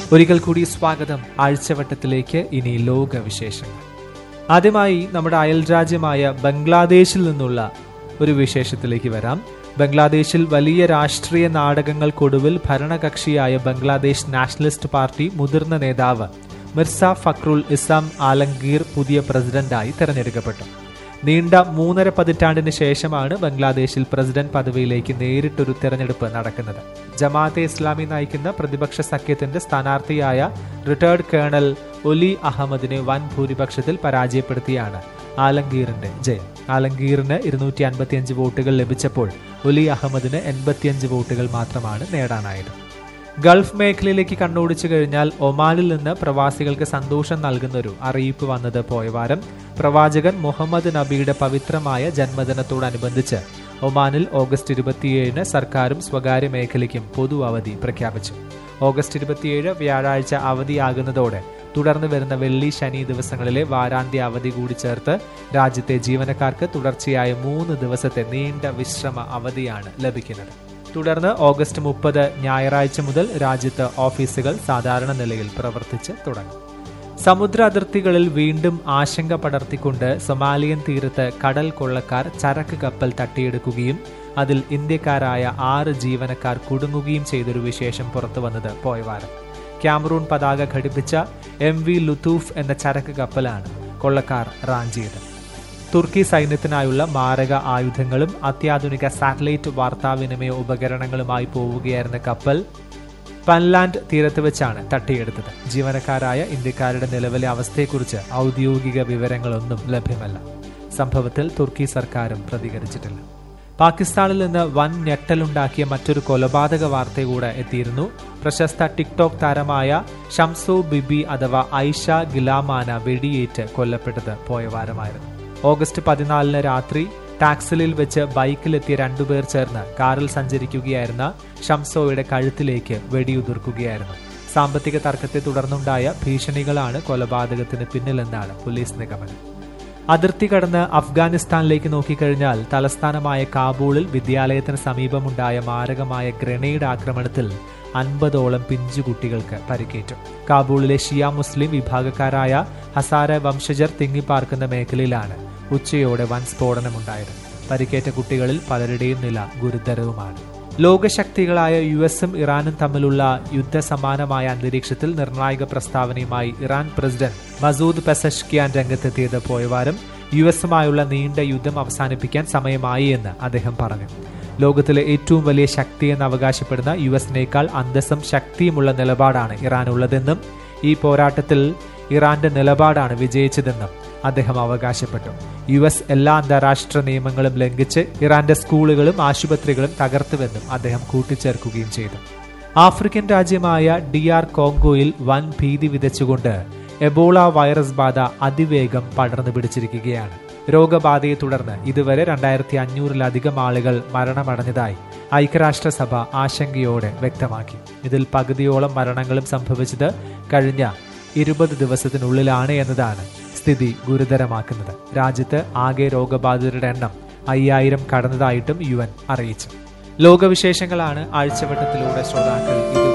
ഒരിക്കൽ കൂടി സ്വാഗതം ആഴ്ചവട്ടത്തിലേക്ക് ഇനി ലോക വിശേഷങ്ങൾ ആദ്യമായി നമ്മുടെ അയൽ രാജ്യമായ ബംഗ്ലാദേശിൽ നിന്നുള്ള ഒരു വിശേഷത്തിലേക്ക് വരാം ബംഗ്ലാദേശിൽ വലിയ രാഷ്ട്രീയ നാടകങ്ങൾക്കൊടുവിൽ ഭരണകക്ഷിയായ ബംഗ്ലാദേശ് നാഷണലിസ്റ്റ് പാർട്ടി മുതിർന്ന നേതാവ് മിർസ ഫക്രുൽ ഇസാം ആലംഗീർ പുതിയ പ്രസിഡന്റായി തെരഞ്ഞെടുക്കപ്പെട്ടു നീണ്ട മൂന്നര പതിറ്റാണ്ടിന് ശേഷമാണ് ബംഗ്ലാദേശിൽ പ്രസിഡന്റ് പദവിയിലേക്ക് നേരിട്ടൊരു തെരഞ്ഞെടുപ്പ് നടക്കുന്നത് ജമാഅത്തെ ഇസ്ലാമി നയിക്കുന്ന പ്രതിപക്ഷ സഖ്യത്തിന്റെ സ്ഥാനാർത്ഥിയായ റിട്ടയർഡ് കേണൽ ഒലി അഹമ്മദിനെ വൻ ഭൂരിപക്ഷത്തിൽ പരാജയപ്പെടുത്തിയാണ് ആലംഗീറിന്റെ ജയം ആലംഗീറിന് ഇരുന്നൂറ്റി അൻപത്തിയഞ്ച് വോട്ടുകൾ ലഭിച്ചപ്പോൾ ഒലി അഹമ്മദിന് എൺപത്തിയഞ്ച് വോട്ടുകൾ മാത്രമാണ് നേടാനായത് ഗൾഫ് മേഖലയിലേക്ക് കണ്ണോടിച്ചു കഴിഞ്ഞാൽ ഒമാനിൽ നിന്ന് പ്രവാസികൾക്ക് സന്തോഷം നൽകുന്ന ഒരു അറിയിപ്പ് വന്നത് പോയ വാരം പ്രവാചകൻ മുഹമ്മദ് നബിയുടെ പവിത്രമായ ജന്മദിനത്തോടനുബന്ധിച്ച് ഒമാനിൽ ഓഗസ്റ്റ് ഇരുപത്തിയേഴിന് സർക്കാരും സ്വകാര്യ മേഖലയ്ക്കും പൊതു അവധി പ്രഖ്യാപിച്ചു ഓഗസ്റ്റ് ഇരുപത്തിയേഴ് വ്യാഴാഴ്ച അവധിയാകുന്നതോടെ തുടർന്ന് വരുന്ന വെള്ളി ശനി ദിവസങ്ങളിലെ വാരാന്ത്യ അവധി കൂടി ചേർത്ത് രാജ്യത്തെ ജീവനക്കാർക്ക് തുടർച്ചയായ മൂന്ന് ദിവസത്തെ നീണ്ട വിശ്രമ അവധിയാണ് ലഭിക്കുന്നത് തുടർന്ന് ഓഗസ്റ്റ് മുപ്പത് ഞായറാഴ്ച മുതൽ രാജ്യത്ത് ഓഫീസുകൾ സാധാരണ നിലയിൽ പ്രവർത്തിച്ച് തുടങ്ങും സമുദ്ര അതിർത്തികളിൽ വീണ്ടും ആശങ്ക പടർത്തിക്കൊണ്ട് സൊമാലിയൻ തീരത്ത് കടൽ കൊള്ളക്കാർ ചരക്ക് കപ്പൽ തട്ടിയെടുക്കുകയും അതിൽ ഇന്ത്യക്കാരായ ആറ് ജീവനക്കാർ കുടുങ്ങുകയും ചെയ്തൊരു വിശേഷം പുറത്തു വന്നത് പോയവാരം ക്യാമറൂൺ പതാക ഘടിപ്പിച്ച എം വി ലുത്തൂഫ് എന്ന ചരക്ക് കപ്പലാണ് കൊള്ളക്കാർ റാഞ്ചിയത് തുർക്കി സൈന്യത്തിനായുള്ള മാരക ആയുധങ്ങളും അത്യാധുനിക സാറ്റലൈറ്റ് വാർത്താവിനിമയ ഉപകരണങ്ങളുമായി പോവുകയായിരുന്ന കപ്പൽ പൻലാൻഡ് തീരത്ത് വെച്ചാണ് തട്ടിയെടുത്തത് ജീവനക്കാരായ ഇന്ത്യക്കാരുടെ നിലവിലെ അവസ്ഥയെക്കുറിച്ച് ഔദ്യോഗിക വിവരങ്ങളൊന്നും ലഭ്യമല്ല സംഭവത്തിൽ തുർക്കി സർക്കാരും പ്രതികരിച്ചിട്ടില്ല പാകിസ്ഥാനിൽ നിന്ന് വൻ ഞെട്ടലുണ്ടാക്കിയ മറ്റൊരു കൊലപാതക വാർത്ത കൂടെ എത്തിയിരുന്നു പ്രശസ്ത ടിക്ടോക്ക് താരമായ ഷംസു ബിബി അഥവാ ഐഷ ഗിലാമാന വെടിയേറ്റ് കൊല്ലപ്പെട്ടത് പോയ വാരമായിരുന്നു ഓഗസ്റ്റ് പതിനാലിന് രാത്രി ടാക്സിലിൽ വെച്ച് ബൈക്കിലെത്തിയ രണ്ടുപേർ ചേർന്ന് കാറിൽ സഞ്ചരിക്കുകയായിരുന്ന ഷംസോയുടെ കഴുത്തിലേക്ക് വെടിയുതിർക്കുകയായിരുന്നു സാമ്പത്തിക തർക്കത്തെ തുടർന്നുണ്ടായ ഭീഷണികളാണ് കൊലപാതകത്തിന് പിന്നിലെന്നാണ് പോലീസ് നിഗമനം അതിർത്തി കടന്ന് അഫ്ഗാനിസ്ഥാനിലേക്ക് നോക്കിക്കഴിഞ്ഞാൽ തലസ്ഥാനമായ കാബൂളിൽ വിദ്യാലയത്തിന് സമീപമുണ്ടായ മാരകമായ ഗ്രനേഡ് ആക്രമണത്തിൽ അൻപതോളം പിഞ്ചുകുട്ടികൾക്ക് പരിക്കേറ്റു കാബൂളിലെ ഷിയ മുസ്ലിം വിഭാഗക്കാരായ ഹസാര വംശജർ തിങ്ങിപ്പാർക്കുന്ന മേഖലയിലാണ് ഉച്ചയോടെ വൻ സ്ഫോടനമുണ്ടായത് പരിക്കേറ്റ കുട്ടികളിൽ പലരുടെയും നില ഗുരുതരവുമാണ് ലോകശക്തികളായ യു എസും ഇറാനും തമ്മിലുള്ള യുദ്ധസമാനമായ അന്തരീക്ഷത്തിൽ നിർണായക പ്രസ്താവനയുമായി ഇറാൻ പ്രസിഡന്റ് മസൂദ് പെസഷ്കിയാൻ രംഗത്തെത്തിയത് പോയവാരം യു എസുമായുള്ള നീണ്ട യുദ്ധം അവസാനിപ്പിക്കാൻ സമയമായി എന്ന് അദ്ദേഹം പറഞ്ഞു ലോകത്തിലെ ഏറ്റവും വലിയ ശക്തിയെന്ന് അവകാശപ്പെടുന്ന യു എസിനേക്കാൾ അന്തസ്സും ശക്തിയുമുള്ള നിലപാടാണ് ഇറാനുള്ളതെന്നും ഈ പോരാട്ടത്തിൽ ഇറാന്റെ നിലപാടാണ് വിജയിച്ചതെന്നും അദ്ദേഹം അവകാശപ്പെട്ടു യു എസ് എല്ലാ അന്താരാഷ്ട്ര നിയമങ്ങളും ലംഘിച്ച് ഇറാന്റെ സ്കൂളുകളും ആശുപത്രികളും തകർത്തുവെന്നും അദ്ദേഹം കൂട്ടിച്ചേർക്കുകയും ചെയ്തു ആഫ്രിക്കൻ രാജ്യമായ ഡി ആർ കോങ്കോയിൽ വൻ ഭീതി വിതച്ചുകൊണ്ട് എബോള വൈറസ് ബാധ അതിവേഗം പടർന്നു പിടിച്ചിരിക്കുകയാണ് രോഗബാധയെ തുടർന്ന് ഇതുവരെ രണ്ടായിരത്തി അഞ്ഞൂറിലധികം ആളുകൾ മരണമടഞ്ഞതായി ഐക്യരാഷ്ട്രസഭ ആശങ്കയോടെ വ്യക്തമാക്കി ഇതിൽ പകുതിയോളം മരണങ്ങളും സംഭവിച്ചത് കഴിഞ്ഞ ഇരുപത് ദിവസത്തിനുള്ളിലാണ് എന്നതാണ് സ്ഥിതി ഗുരുതരമാക്കുന്നത് രാജ്യത്ത് ആകെ രോഗബാധിതരുടെ എണ്ണം അയ്യായിരം കടന്നതായിട്ടും യു എൻ അറിയിച്ചു ലോകവിശേഷങ്ങളാണ് ആഴ്ചവട്ടത്തിലൂടെ ശ്രോതാക്കൾ ഇത്